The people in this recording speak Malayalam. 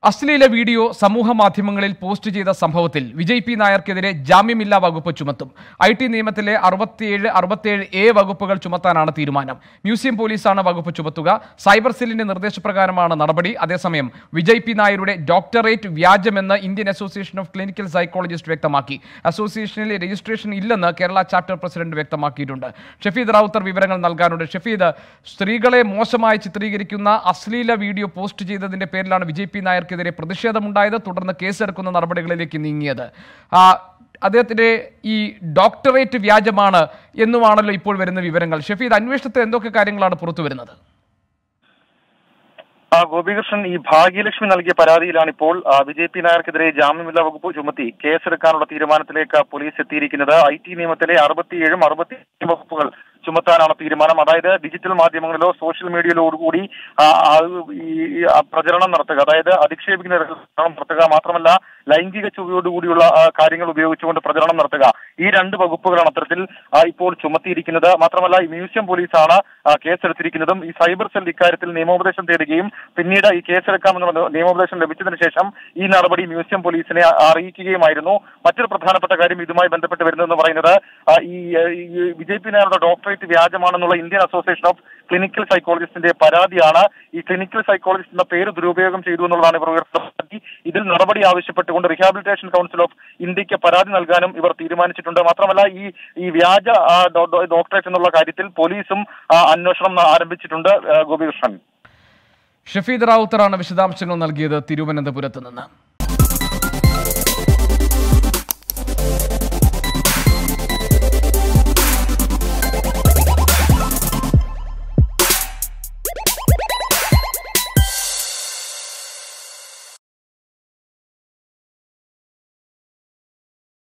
അശ്ലീല വീഡിയോ സമൂഹ മാധ്യമങ്ങളിൽ പോസ്റ്റ് ചെയ്ത സംഭവത്തിൽ വിജയ് പി നായർക്കെതിരെ ജാമ്യമില്ലാ വകുപ്പ് ചുമത്തും ഐ ടി നിയമത്തിലെ അറുപത്തിയേഴ് അറുപത്തിയേഴ് എ വകുപ്പുകൾ ചുമത്താനാണ് തീരുമാനം മ്യൂസിയം പോലീസാണ് വകുപ്പ് ചുമത്തുക സൈബർ സെല്ലിന്റെ നിർദ്ദേശപ്രകാരമാണ് നടപടി അതേസമയം വിജയ് പി നായരുടെ ഡോക്ടറേറ്റ് വ്യാജമെന്ന് Indian association of clinical psychologist വ്യക്തമാക്കി അസോസിയേഷനിൽ രജിസ്ട്രേഷൻ ഇല്ലെന്ന് കേരള ചാപ്റ്റർ പ്രസിഡന്റ് വ്യക്തമാക്കിയിട്ടുണ്ട് ഷഫീദ് റാവുത്തർ വിവരങ്ങൾ നൽകാനുണ്ട് ഷഫീദ് സ്ത്രീകളെ മോശമായി ചിത്രീകരിക്കുന്ന അശ്ലീല വീഡിയോ പോസ്റ്റ് ചെയ്തതിന്റെ പേരിലാണ് വിജയ് പി നായർക്കെതിരെ പ്രതിഷേധമുണ്ടായത് തുടർന്ന് കേസെടുക്കുന്ന നടപടികളിലേക്ക് നീങ്ങിയത് ആ, അദ്ദേഹത്തിന്റെ ഈ ഡോക്ടറേറ്റ് വ്യാജമാണ് എന്നുമാണല്ലോ ഇപ്പോൾ വരുന്ന വിവരങ്ങൾ ഷഫീദ് അന്വേഷണത്തിൽ എന്തൊക്കെ കാര്യങ്ങളാണ് പുറത്തു വരുന്നത് ആ ഗോപികൃഷ്ണൻ ഈ ഭാഗ്യലക്ഷ്മി നൽകിയ പരാതിയിലാണ് ഇപ്പോൾ ആ, വിജയ് പി നായർക്കെതിരെ ജാമ്യമില്ലാ വകുപ്പ് ചുമത്തി കേസെടുക്കാനുള്ള തീരുമാനത്തിലേക്ക് പോലീസ് എത്തിയിരിക്കുന്നത് ഐ ടി നിയമത്തിലെ അറുപത്തിയേഴും അറുപത്തി വകുപ്പുകൾ ചുമത്താനാണ് തീരുമാനം അതായത് ഡിജിറ്റൽ മാധ്യമങ്ങളിലോ സോഷ്യൽ മീഡിയയിലോ കൂടി ആ, ആ, ഈ ഈ, ആ, പ്രചരണം നടത്തുക അതായത് അധിക്ഷേപിക്കുന്ന തരത്തിൽ പ്രചരണം നടത്തുക മാത്രമല്ല ലൈംഗിക ചുവയോടുകൂടിയുള്ള ആ, കാര്യങ്ങൾ ഉപയോഗിച്ചുകൊണ്ട് പ്രചരണം നടത്തുക ഈ രണ്ട് വകുപ്പുകളാണ് അത്തരത്തിൽ ആ, ഇപ്പോൾ ചുമത്തിയിരിക്കുന്നത് മാത്രമല്ല ഈ മ്യൂസിയം പോലീസാണ് ആ, കേസെടുത്തിരിക്കുന്നതും ഈ സൈബർ സെൽ ഇക്കാര്യത്തിൽ നിയമോപദേശം തേടുകയും പിന്നീട് ഈ കേസെടുക്കാമെന്നുള്ള നിയമോപദേശം ലഭിച്ചതിന് ശേഷം ഈ നടപടി മ്യൂസിയം പോലീസിനെ അ- അറിയിക്കുകയുമായിരുന്നു മറ്റൊരു പ്രധാനപ്പെട്ട കാര്യം ഇതുമായി ബന്ധപ്പെട്ട് വരുന്നതെന്ന് പറയുന്നത് ആ, ഈ ആ, ഈ വിജയ് പി നായരുടെ ഡോക്ടറേറ്റ് വ്യാജമാണെന്നുള്ള ഇന്ത്യൻ അസോസിയേഷൻ ഓഫ് ക്ലിനിക്കൽ സൈക്കോളജിസ്റ്റിന്റെ പരാതിയാണ് ഈ ക്ലിനിക്കൽ സൈക്കോളജിസ്റ്റ് എന്ന പേര് ദുരുപയോഗം ചെയ്തു എന്നുള്ളതാണ് ഇവർ ഉയർത്തുന്ന പരാതി ഇതിൽ നടപടി ആവശ്യപ്പെട്ടുകൊണ്ട് റീഹാബിലിറ്റേഷൻ കൗൺസിൽ ഓഫ് ഇന്ത്യക്ക് പരാതി നൽകാനും ഇവർ തീരുമാനിച്ചിട്ടുണ്ട് മാത്രമല്ല ഈ ഈ വ്യാജ ആ, ഡോ- ഡോ- ഡോക്ടറേറ്റ് എന്നുള്ള കാര്യത്തിൽ പോലീസും ആ, അന്വേഷണം ആരംഭിച്ചിട്ടുണ്ട് ആ, ഗോപികൃഷ്ണൻ ഷഫീദ് റാവുത്തറാണ് വിശദാംശങ്ങൾ നൽകിയത് തിരുവനന്തപുരത്ത് നിന്ന്